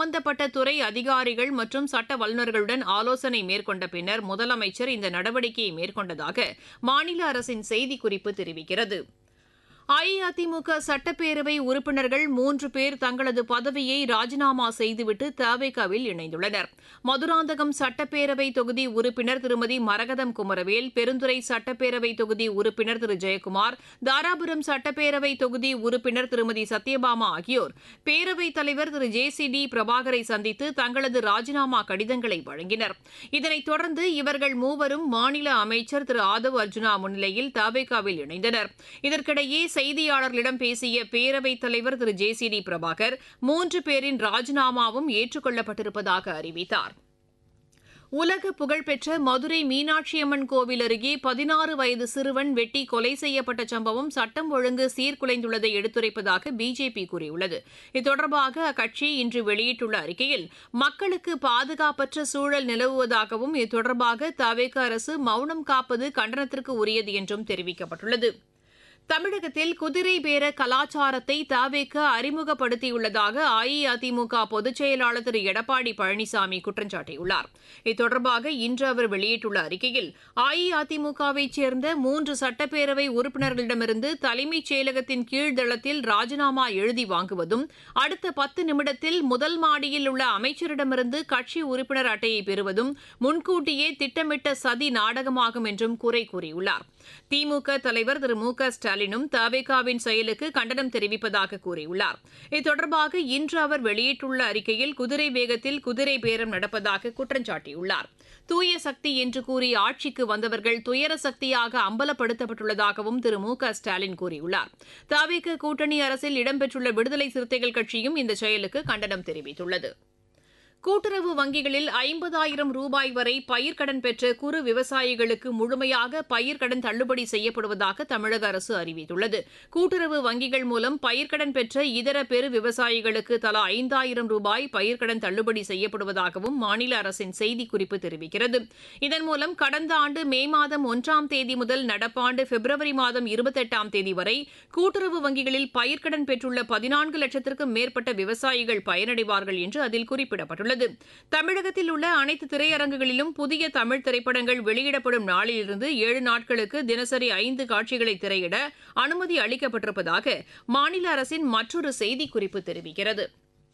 சம்பந்தப்பட்ட துறை அதிகாரிகள் மற்றும் சட்ட வல்லுநர்களுடன் ஆலோசனை மேற்கொண்ட பின்னர் முதலமைச்சர் இந்த நடவடிக்கையை மேற்கொண்டதாக மாநில அரசின் செய்திக்குறிப்பு தெரிவிக்கிறது அஇஅதிமுக சட்டப்பேரவை உறுப்பினர்கள் மூன்று பேர் தங்களது பதவியை ராஜினாமா செய்துவிட்டு தவேகாவில் இணைந்துள்ளனர் மதுராந்தகம் சட்டப்பேரவை தொகுதி உறுப்பினர் திருமதி மரகதம் குமரவேல் பெருந்துறை சட்டப்பேரவை தொகுதி உறுப்பினர் திரு ஜெயக்குமார் தாராபுரம் சட்டப்பேரவை தொகுதி உறுப்பினர் திருமதி சத்யபாமா ஆகியோர் பேரவைத் தலைவர் திரு ஜே சி டி பிரபாகரை சந்தித்து தங்களது ராஜினாமா கடிதங்களை வழங்கினர் இதனைத் தொடர்ந்து இவர்கள் மூவரும் மாநில அமைச்சர் திரு ஆதவ் அர்ஜுனா முன்னிலையில் தவேகாவில் இணைந்தனர் இதற்கிடையே செய்தியாளர்களிடம் பேசிய பேரவைத் தலைவர் Thiru J C D Prabhakar மூன்று பேரின் ராஜினாமாவும் ஏற்றுக்கொள்ளப்பட்டிருப்பதாக அறிவித்தார் உலக புகழ்பெற்ற மதுரை மீனாட்சியம்மன் கோவில் அருகே பதினாறு வயது சிறுவன் வெட்டி கொலை செய்யப்பட்ட சம்பவம் சட்டம் ஒழுங்கு சீர்குலைந்துள்ளதை எடுத்துரைப்பதாக பிஜேபி கூறியுள்ளது இது தொடர்பாக அக்கட்சி இன்று வெளியிட்டுள்ள அறிக்கையில் மக்களுக்கு பாதுகாப்பற்ற சூழல் நிலவுவதாகவும் இது தொடர்பாக தவேக அரசு மௌனம் காப்பது கண்டனத்திற்கு உரியது என்றும் தெரிவிக்கப்பட்டுள்ளது தமிழகத்தில் குதிரை பேர கலாச்சாரத்தை தவேக அறிமுகப்படுத்தியுள்ளதாக அஇஅதிமுக பொதுச் செயலாளர் திரு எடப்பாடி பழனிசாமி குற்றம் சாட்டியுள்ளார் இது தொடர்பாக இன்று அவர் வெளியிட்டுள்ள அறிக்கையில் அஇஅதிமுகவைச் சேர்ந்த மூன்று சட்டப்பேரவை உறுப்பினர்களிடமிருந்து தலைமைச் செயலகத்தின் கீழ்தளத்தில் ராஜினாமா எழுதி வாங்குவதும் அடுத்த பத்து நிமிடத்தில் முதல் மாடியில் உள்ள அமைச்சரிடமிருந்து கட்சி உறுப்பினர் அட்டையை பெறுவதும் முன்கூட்டியே திட்டமிட்ட சதி நாடகமாகும் என்றும் குறை கூறியுள்ளார் திமுக தலைவர் திரு மு க ஸ்டாலினும் தவேகாவின் செயலுக்கு கண்டனம் தெரிவிப்பதாக கூறியுள்ளார் இது தொடர்பாக இன்று அவர் வெளியிட்டுள்ள அறிக்கையில் குதிரை வேகத்தில் குதிரை பேரம் நடப்பதாக குற்றம் சாட்டியுள்ளார் தூய சக்தி என்று கூறி ஆட்சிக்கு வந்தவர்கள் துயர சக்தியாக அம்பலப்படுத்தப்பட்டுள்ளதாகவும் திரு மு க ஸ்டாலின் கூறியுள்ளார் தவேக கூட்டணி அரசில் இடம்பெற்றுள்ள விடுதலை சிறுத்தைகள் கட்சியும் இந்த செயலுக்கு கண்டனம் தெரிவித்துள்ளது கூட்டுறவு வங்கிகளில் ஐம்பதாயிரம் ரூபாய் வரை பயிர்க்கடன் பெற்ற குறு விவசாயிகளுக்கு முழுமையாக பயிர்க்கடன் தள்ளுபடி செய்யப்படுவதாக தமிழக அரசு அறிவித்துள்ளது கூட்டுறவு வங்கிகள் மூலம் பயிர்க்கடன் பெற்ற இதர பெரு விவசாயிகளுக்கு தலா ஐந்தாயிரம் ரூபாய் பயிர்க்கடன் தள்ளுபடி செய்யப்படுவதாகவும் மாநில அரசின் செய்திக்குறிப்பு தெரிவிக்கிறது இதன் மூலம் கடந்த ஆண்டு மே மாதம் ஒன்றாம் தேதி முதல் நடப்பாண்டு பிப்ரவரி மாதம் இருபத்தெட்டாம் தேதி வரை கூட்டுறவு வங்கிகளில் பயிர்க்கடன் பெற்றுள்ள பதினான்கு லட்சத்திற்கும் மேற்பட்ட விவசாயிகள் பயனடைவார்கள் என்று அதில் குறிப்பிடப்பட்டுள்ளது உள்ளது தமிழகத்தில் உள்ள அனைத்து திரையரங்குகளிலும் புதிய தமிழ் திரைப்படங்கள் வெளியிடப்படும் நாளிலிருந்து ஏழு நாட்களுக்கு தினசரி ஐந்து காட்சிகளை திரையிட அனுமதி அளிக்கப்பட்டிருப்பதாக மாநில அரசின் மற்றொரு செய்திக்குறிப்பு தெரிவிக்கிறது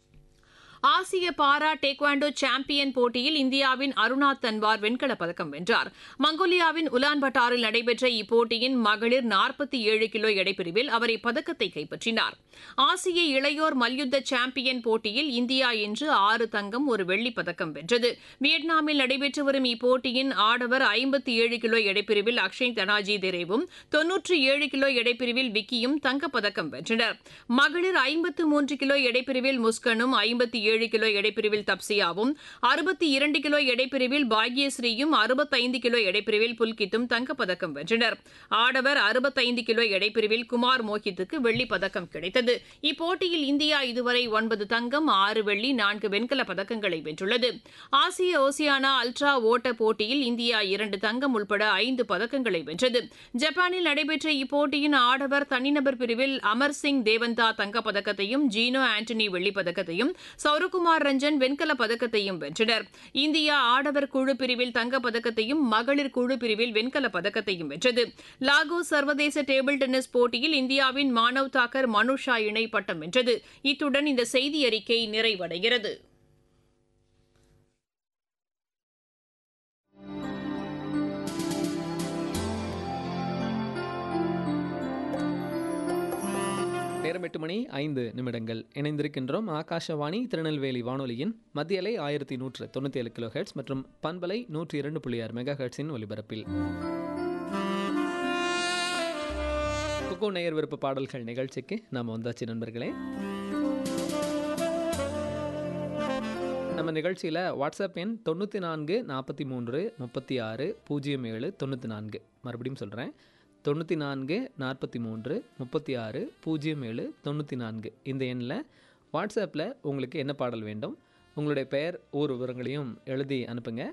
ஆசிய பாரா டேக்வாண்டோ சாம்பியன் போட்டியில் இந்தியாவின் அருணா தன்வார் வெண்கலப் பதக்கம் வென்றார் மங்கோலியாவின் உலான்பட்டாரில் நடைபெற்ற இப்போட்டியின் மகளிர் நாற்பத்தி ஏழு கிலோ எடைப்பிரிவில் அவர் இப்பதக்கத்தை கைப்பற்றினார் ஆசிய இளையோர் மல்யுத்த சாம்பியன் போட்டியில் இந்தியா இன்று ஆறு தங்கம் ஒரு வெள்ளிப் பதக்கம் வென்றது வியட்நாமில் நடைபெற்று வரும் இப்போட்டியின் ஆடவர் ஐம்பத்தி ஏழு கிலோ எடைப்பிரிவில் அக்ஷய் தனாஜி தேரேவும் தொன்னூற்றி ஏழு கிலோ எடைப்பிரிவில் விக்கியும் தங்கப்பதக்கம் வென்றனர் மகளிர் ஐம்பத்து மூன்று கிலோ எடைப்பிரிவில் முஸ்கனும் ஐம்பத்தி ஏழு கிலோ எடைப்பிரிவில் தப்சியாவும் அறுபத்தி இரண்டு கிலோ எடைப்பிரிவில் பாக்யஸ்ரீயும் அறுபத்தைந்து கிலோ எடைப்பிரிவில் புல்கித்தும் தங்கப்பதக்கம் வென்றனர் ஆடவர் அறுபத்தைந்து கிலோ எடைப்பிரிவில் குமார் மோஹித்துக்கு வெள்ளிப் பதக்கம் கிடைத்தது இப்போட்டியில் இந்தியா இதுவரை ஒன்பது தங்கம் ஆறு வெள்ளி நான்கு வெண்கலப் பதக்கங்களை வென்றுள்ளது ஆசிய ஓசியானா அல்ட்ரா ஓட்ட போட்டியில் இந்தியா இரண்டு தங்கம் உட்பட ஐந்து பதக்கங்களை வென்றது ஜப்பானில் நடைபெற்ற இப்போட்டியின் ஆடவர் தனிநபர் பிரிவில் அமர் சிங் தேவந்தா தங்கப்பதக்கத்தையும் ஜீனோ ஆண்டனி வெள்ளிப் பதக்கத்தையும் சௌரகுமார் ரஞ்சன் வெண்கலப் பதக்கத்தையும் வென்றனர் இந்தியா ஆடவர் குழு பிரிவில் தங்கப்பதக்கத்தையும் மகளிர் குழு பிரிவில் வெண்கலப் பதக்கத்தையும் வென்றது லாகோஸ் சர்வதேச டேபிள் டென்னிஸ் போட்டியில் இந்தியாவின் மானவ் தாக்கர் மனுஷா இணை பட்டம் வென்றது இத்துடன் இந்த செய்தி அறிக்கை நிறைவடைகிறது நேரம் எட்டு மணி ஐந்து நிமிடங்கள் இணைந்திருக்கின்றோம் ஆகாஷவாணி திருநெல்வேலி வானொலியின் மத்திய அலை ஆயிரத்தி நூற்று தொண்ணூற்றி ஏழு கிலோ ஹெர்ட்ஸ் மற்றும் பண்பலை நூற்றி இரண்டு புள்ளி ஆறு மெகா ஹெர்ட்ஸின் ஒலிபரப்பில் குக்கோ நேயர் விருப்ப பாடல்கள் நிகழ்ச்சிக்கு நாம் வந்தாச்சு நண்பர்களே நம்ம நிகழ்ச்சியில் வாட்ஸ்அப் எண் தொண்ணூற்றி நான்கு நாற்பத்தி மூன்று முப்பத்தி ஆறு பூஜ்ஜியம் ஏழு தொண்ணூற்றி நான்கு மறுபடியும் சொல்கிறேன் தொண்ணூற்றி நான்கு நாற்பத்தி மூன்று முப்பத்தி ஆறு பூஜ்ஜியம் ஏழு தொண்ணூற்றி நான்கு இந்த எண்ணில் வாட்ஸ்அப்பில் உங்களுக்கு என்ன பாடல் வேண்டும் உங்களுடைய பெயர் ஊர் விவரங்களையும் எழுதி அனுப்புங்க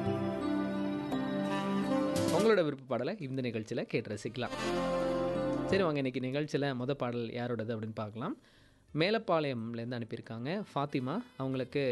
உங்களோட விருப்ப பாடலை இந்த நிகழ்ச்சியில் கேட்டு ரசிக்கலாம் சரி வாங்க இன்றைக்கி நிகழ்ச்சியில் மொதல் பாடல் யாரோடது அப்படின்னு பார்க்கலாம் மேலப்பாளையம்லேருந்து அனுப்பியிருக்காங்க ஃபாத்திமா அவங்களுக்கு